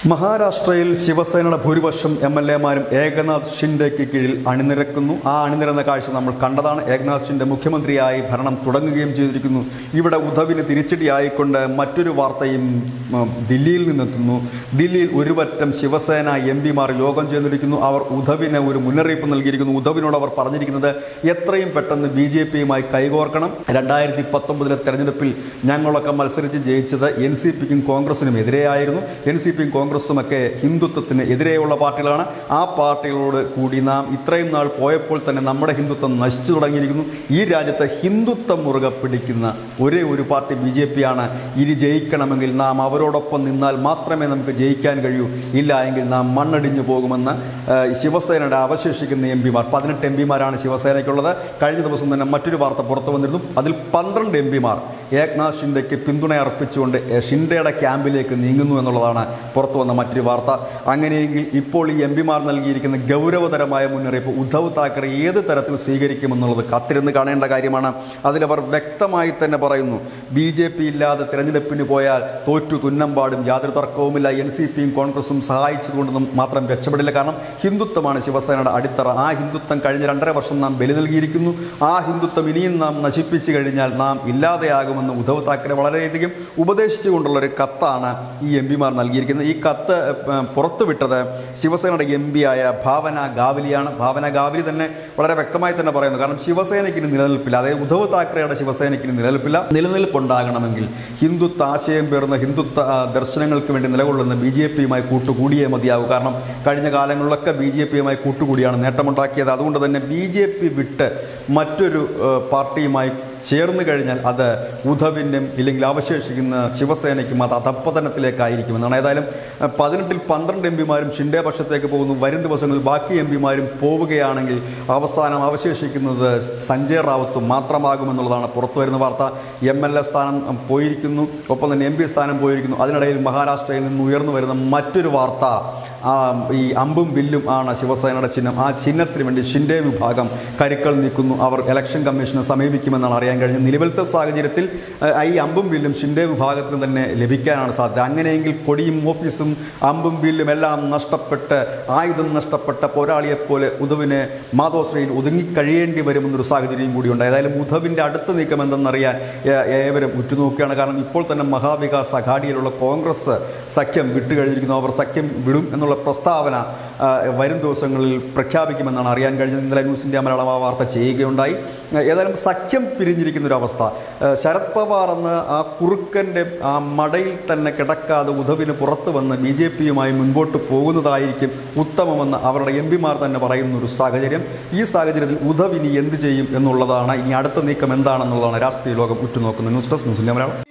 മഹാരാഷ്ട്രയിൽ ശിവസേനയുടെ ഭൂരിപക്ഷം എം എൽ എമാരും ഏകനാഥ് ഷിൻഡെക്ക് കീഴിൽ അണിനിരക്കുന്നു ആ അണിനിരന്ന കാഴ്ച നമ്മൾ കണ്ടതാണ് ഏകനാഥ് ഷിൻഡെ മുഖ്യമന്ത്രിയായി ഭരണം തുടങ്ങുകയും ചെയ്തിരിക്കുന്നു ഇവിടെ ഉദ്ധവിന് തിരിച്ചടിയായിക്കൊണ്ട് മറ്റൊരു വാർത്തയും ഉം, ദില്ലിയിൽ നിന്നെത്തുന്നു ദില്ലിയിൽ ഒരുപറ്റം ശിവസേന എം പിമാർ യോഗം ചേർന്നിരിക്കുന്നു അവർ ഉദ്ധവിന് ഒരു മുന്നറിയിപ്പ് നൽകിയിരിക്കുന്നു ഉദ്ധവിനോട് അവർ പറഞ്ഞിരിക്കുന്നത് എത്രയും പെട്ടെന്ന് ബി ജെ പിയുമായി കൈകോർക്കണം രണ്ടായിരത്തി പത്തൊമ്പതിലെ തെരഞ്ഞെടുപ്പിൽ ഞങ്ങളൊക്കെ മത്സരിച്ച് ജയിച്ചത് എൻ സി പിക്കും കോൺഗ്രസിനും എതിരെയായിരുന്നു എൻ സി പിയും കോൺഗ്രസും ഒക്കെ ഹിന്ദുത്വത്തിന് എതിരെയുള്ള പാർട്ടികളാണ് ആ പാർട്ടികളോട് കൂടി നാം ഇത്രയും നാൾ പോയപ്പോൾ തന്നെ നമ്മുടെ ഹിന്ദുത്വം നശിച്ചു തുടങ്ങിയിരിക്കുന്നു ഈ രാജ്യത്ത് ഹിന്ദുത്വം മുറുകെ പിടിക്കുന്ന ഒരേ ഒരു പാർട്ടി ബി ജെ പി ആണ് ഇനി ജയിക്കണമെങ്കിൽ നാം അവരോടൊപ്പം നിന്നാൽ മാത്രമേ നമുക്ക് ജയിക്കാൻ കഴിയൂ ഇല്ല എങ്കിൽ നാം മണ്ണടിഞ്ഞു പോകുമെന്ന് ആ, ശിവസേനയുടെ അവശേഷിക്കുന്ന എം പിമാർ പതിനെട്ട് എം പിമാരാണ് ശിവസേനയ്ക്കുള്ളത് കഴിഞ്ഞ ദിവസം തന്നെ മറ്റൊരു വാർത്ത പുറത്തു വന്നിരുന്നു അതിൽ പന്ത്രണ്ട് എം പിമാർ ഏക്നാഥ് ഷിൻഡെക്ക് പിന്തുണ അർപ്പിച്ചുകൊണ്ട് എ, ഷിൻഡെയുടെ ക്യാമ്പിലേക്ക് നീങ്ങുന്നു എന്നുള്ളതാണ് പുറത്തു വന്ന മറ്റൊരു വാർത്ത അങ്ങനെയെങ്കിൽ ഇപ്പോൾ ഈ എം പിമാർ നൽകിയിരിക്കുന്ന ഗൗരവതരമായ മുന്നറിയിപ്പ് ഉദ്ധവ് താക്കറെ ഏത് തരത്തിൽ സ്വീകരിക്കുമെന്നുള്ളത് കത്തിരുന്ന് കാണേണ്ട കാര്യമാണ് അതിലവർ വ്യക്തമായി തന്നെ പറയുന്നു ബി ജെ പി ഇല്ലാതെ തിരഞ്ഞെടുപ്പിന് പോയാൽ തോറ്റു തുന്നമ്പാടും യാതൊരു തർക്കവുമില്ല എൻ സി പിയും കോൺഗ്രസും സഹായിച്ചതുകൊണ്ടൊന്നും മാത്രം രക്ഷപ്പെടില്ല കാരണം ഹിന്ദുത്വമാണ് ശിവസേനയുടെ അടിത്തറ ആ ഹിന്ദുത്വം കഴിഞ്ഞ രണ്ടര വർഷം നാം ബലി നൽകിയിരിക്കുന്നു ആ ഹിന്ദുത്വം ഇനിയും നാം നശിപ്പിച്ചു കഴിഞ്ഞാൽ നാം ഇല്ലാതെയാകുമെന്ന് ഉദ്ധവ് താക്കറെ വളരെയധികം ഉപദേശിച്ചുകൊണ്ടുള്ള ഒരു കത്താണ് ഈ എം പിമാർ നൽകിയിരിക്കുന്നത് ഈ കത്ത് ഏഹ്, പുറത്തുവിട്ടത് ശിവസേനയുടെ എം പി ആയ ഭാവന ഗാവലിയാണ് ഭാവന ഗാവലി തന്നെ വളരെ വ്യക്തമായി തന്നെ പറയുന്നു കാരണം ശിവസേനയ്ക്ക് ഇനി നിലനിൽപ്പില്ല അതായത് ഉദ്ധവ് താക്കറെയുടെ ശിവസേനയ്ക്ക് ഇനി നിലനിൽപ്പില്ല നിലനിൽപ്പുണ്ടാകണമെങ്കിൽ ഹിന്ദുത്വ ആശയം പേർന്ന ഹിന്ദുത്വ ആ, ദർശനങ്ങൾക്ക് വേണ്ടി നിലകൊള്ളുന്ന ബി ജെ പിയുമായി കൂട്ടുകൂടിയേ മതിയാകൂ കാരണം കഴിഞ്ഞ കാലങ്ങളിലൊക്കെ ബി ജെ പിയുമായി കൂട്ടുകൂടിയാണ് നേട്ടമുണ്ടാക്കിയത് അതുകൊണ്ട് തന്നെ ബി ജെ പി വിട്ട് മറ്റൊരു ഏഹ്, പാർട്ടിയുമായി ചേർന്ന് കഴിഞ്ഞാൽ അത് ഉദ്ധവിൻ്റെയും ഇല്ലെങ്കിൽ അവശേഷിക്കുന്ന ശിവസേനയ്ക്കും അത് അധപ്പതനത്തിലേക്കായിരിക്കുമെന്നാണ് ഏതായാലും അഹ്, പതിനെട്ടിൽ പന്ത്രണ്ട് എം പിമാരും ഷിൻഡെ പക്ഷത്തേക്ക് പോകുന്നു വരും ദിവസങ്ങളിൽ ബാക്കി എം പിമാരും പോവുകയാണെങ്കിൽ അവസാനം അവശേഷിക്കുന്നത് സഞ്ജയ് റാവത്തും മാത്രമാകുമെന്നുള്ളതാണ് പുറത്തു വരുന്ന വാർത്ത എം എൽ എ സ്ഥാനം അഹ്, പോയിരിക്കുന്നു ഒപ്പം തന്നെ എം പി സ്ഥാനം പോയിരിക്കുന്നു അതിനിടയിൽ മഹാരാഷ്ട്രയിൽ നിന്ന് ഉയർന്നു വരുന്ന മറ്റൊരു വാർത്ത ആ, ഈ അമ്പും വില്ലും ആണ് ശിവസേനയുടെ ചിഹ്നം ആ ചിഹ്നത്തിന് വേണ്ടി ഷിൻഡെ വിഭാഗം കരുക്കൾ നീക്കുന്നു അവർ ഇലക്ഷൻ കമ്മീഷനെ സമീപിക്കുമെന്നാണ് അറിയാൻ കഴിഞ്ഞത് നിലവിലത്തെ സാഹചര്യത്തിൽ ആ, ഈ അമ്പും വില്ലും ഷിൻഡെ വിഭാഗത്തിന് തന്നെ ലഭിക്കാനാണ് സാധ്യത അങ്ങനെയെങ്കിൽ കൊടിയും ഓഫീസും അമ്പും വില്ലും എല്ലാം നഷ്ടപ്പെട്ട് ആയുധം നഷ്ടപ്പെട്ട പോരാളിയെപ്പോലെ ഉദ്ധവിനെ മാധോശ്രീയിൽ ഒതുങ്ങിക്കഴിയേണ്ടി വരുമെന്നൊരു സാഹചര്യം കൂടിയുണ്ട് ഏതായാലും ഉദ്ധവിൻ്റെ അടുത്ത നീക്കം എന്തെന്നറിയാൻ ഏ- ഏവരും ഉറ്റുനോക്കുകയാണ് കാരണം ഇപ്പോൾ തന്നെ മഹാവികാസ് അഘാഡിയിലുള്ള കോൺഗ്രസ് സഖ്യം വിട്ടുകഴിഞ്ഞിരിക്കുന്നു അവർ സഖ്യം വിടും എന്നുള്ള പ്രസ്താവന ആ, വരും ദിവസങ്ങളിൽ പ്രഖ്യാപിക്കുമെന്നാണ് അറിയാൻ കഴിഞ്ഞത് ഇന്നലെ ന്യൂസ് ഇന്ത്യ മലയാളം ആ വാർത്ത ചെയ്യുകയുണ്ടായി ആ, ഏതായാലും സഖ്യം പിരിഞ്ഞിരിക്കുന്ന ഒരു അവസ്ഥ ആ, ശരത് പവാർ എന്ന ആ കുറുക്കൻ്റെ ആ മടയിൽ തന്നെ കിടക്കാതെ ഉധവിന് പുറത്തു വന്ന് ബി ജെ പിയുമായി മുൻപോട്ട് പോകുന്നതായിരിക്കും ഉത്തമമെന്ന് അവരുടെ എം പിമാർ തന്നെ പറയുന്ന ഒരു സാഹചര്യം ഈ സാഹചര്യത്തിൽ ഉധവ് ഇനി എന്ത് ചെയ്യും എന്നുള്ളതാണ് ഇനി അടുത്ത നീക്കം എന്താണെന്നുള്ളതാണ് രാഷ്ട്രീയ ലോകം ഉറ്റുനോക്കുന്നത് news desk news India Malayalam